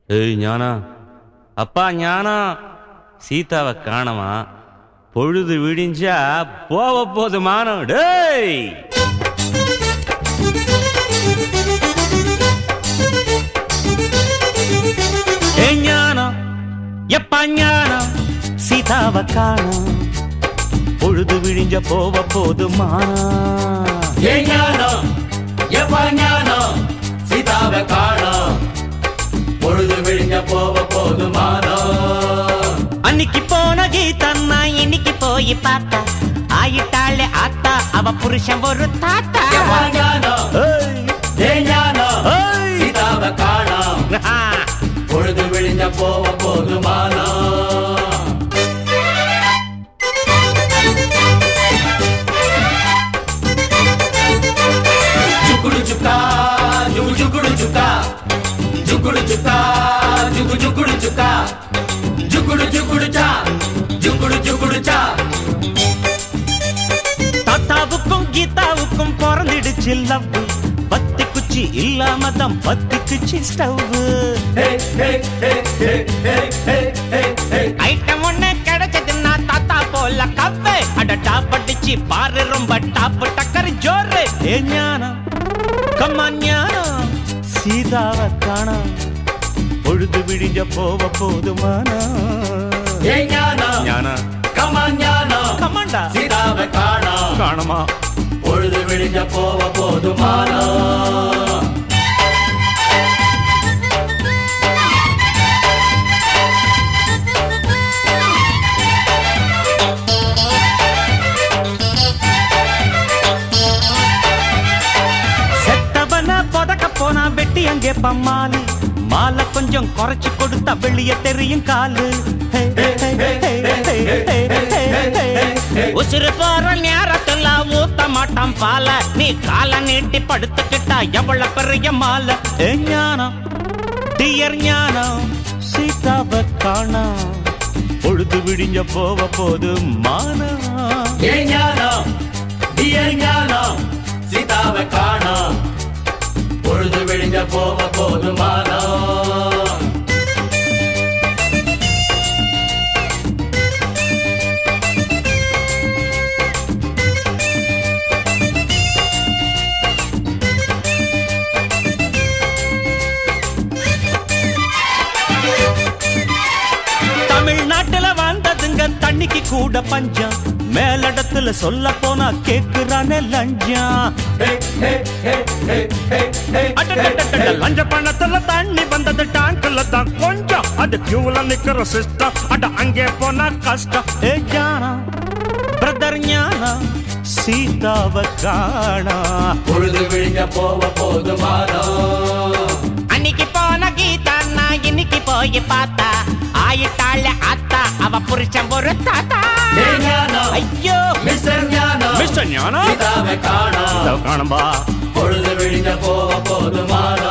ஏய் ஞானா அப்பா ஞானா சீதாவை காணமா பொழுது விடிஞ்சா போவ போது மானம் டேய் ஏ ஞானம் எப்பா ஞானம் சீதாவை காணோம் பொழுது விடிஞ்ச போவ போது மானம் ஏ ஞானம் எப்ப ஞானம் சீதாவை காணோம் பொழுது விழிஞ்ச போவ போதுமானோ அன்னைக்கு போன கீதன்னா இன்னைக்கு போய் பார்த்தா ஆயிட்டாளே ஆத்தா அவ புருஷன் ஒரு தாத்தா எப்ப ஞானம் ஏய் ஏ ஞானம் ஏய் சீதாவை காணோம் பொழுது விழிஞ்ச போவ போதுமானோ ஜுகுடு ஜுக்கா ஜுகு ஜுகுடு ஜுக்கா ஜுகுடு ஜுக்கா ஜுகு ஜுகுடு ஜுக்கா ஜுகுடு ஜுகுடு சா ஜுகுடு ஜுகுடு சா தாத்தாவுக்கும் கீதாவுக்கும் பிறந்திடுச்சு லவ் பத்தி குச்சி இல்லாம தான் பத்தி குச்சி ஸ்டவ் ஹே ஹே ஹே ஹே ஹே ஹே ஹே ஹே ஐட்டம் ஒண்ணு கிடைச்சதுன்னா தாத்தா போல கவ்வு அட டாப் அடிச்சு பாரு ரொம்ப டாப் டக்கர் ஜோரு ஏ ஞானம் கம்மா ஞானம் சீதாவை காணோம் பொழுது விடிஞ்ச போவ போது மானம் ஏ ஞானம் ஞானா கமா ஞானம் கமாண்டா சீதாவை காணோம் காணமா பொழுது விழிஞ்ச போவ போதுமானோ செத்தவன புதக்க போனா வெட்டி அங்கே பம்மாலு மாலை கொஞ்சம் குறைச்சு கொடுத்தா வெளிய தெரியும் காலு ஹே, ஹே, ஹே, ஹே, ஹே, ஹே, ஹே, ஹே. உசுறு போற நேரத்துல ஊத்த மாட்டான் பால நீ கால நீட்டி படுத்துக்கிட்டா எவ்வளவு பெரிய மாலை ஏ ஞானம் டியர் ஞானம் சீதாவை காணோம் பொழுது விடிஞ்ச போவ போது மானம் ஏ ஞானம் டியர் ஞானம் சீதாவை காணோம் பொழுது விழிஞ்ச போவ போதுமானோ தமிழ்நாட்டுல வந்ததுங்க தண்ணிக்கு கூட பஞ்சம் மேலிடத்துல சொல்ல போனா கேக்குறானே லஞ்சம் ஹே ஹே ஹே ஹே ஹே ஹே அடடடடட, லஞ்ச பணத்துல தண்ணி வந்தது டேங்க்ல தான் கொஞ்சம் அது கியூல நிக்கிற சிஸ்டம் அட அங்கே போனா கஷ்டம் ஏ ஞானா பிரதர் ஞானா சீதாவை காணா பொழுது விழிஞ்ச போவ போதுமானோ அன்னைக்கு போன கீதா இன்னைக்கு போய் பார்த்தா ஆயிட்டாளே ஆத்தா அவ புருஷன் ஒரு தாத்தா ஏ ஞானம் ஐயோ மிஸ்டர் ஞானம் மிஸ்டர் ஞானா சீதாவை காணோம் காணும்பா பொழுது விழிஞ்ச போவ போதுமானோ